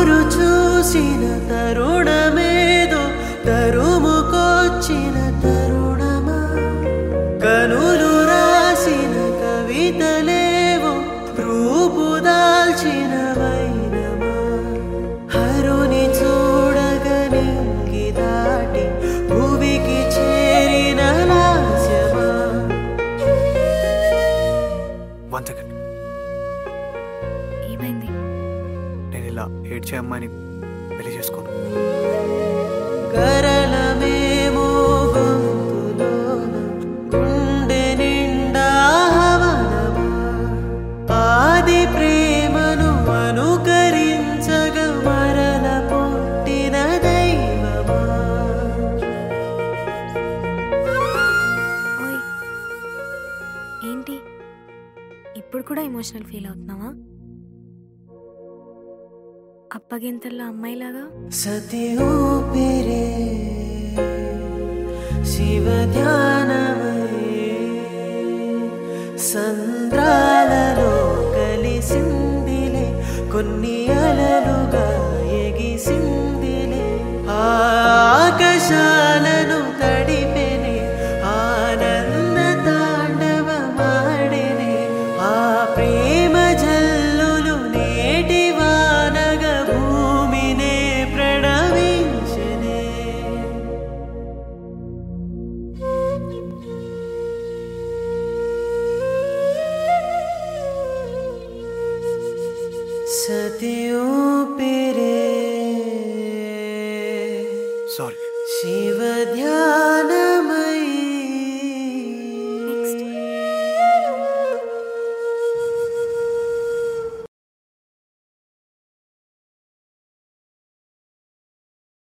ఎదురు చూసిన తరుణమేదో తరుముకొచ్చిన తరుణమా కనులు రాసిన కవితలేవో రూపుదాల్చిన వైనమా హరుని చూడగనింగి దాటి భువికి చేరిన లాస్యమా వన్ సెకండ్ ఏమైంది నేను ఇలా ఏడ్చే అమ్మాయిని పెళ్లి చేసుకోను కరలమేమో గొంతులోన గుండె నిండా హవనమా ఆది ప్రేమను అనుకరించగ మరల పుట్టిన దైవమా ఓయ్ ఏంటి ఇప్పుడు కూడా ఎమోషనల్ ఫీల్ అవుతున్నావా అప్పగింతల్లో అమ్మాయిలాగా సతి ఊపిరే శివ ధ్యానమై సంద్రాలలో కలిసిందిలే కొన్ని అలలుగా ఎగిసిందిలే ఆకాశాలను తడిపెనే ఆనంద తాండవమాడినే ఆ ప్రేమ జల్లులు నేటి వానగ భూమినే ప్రణవించనే సతి ఊపిరే సారీ శివ ధ్యాన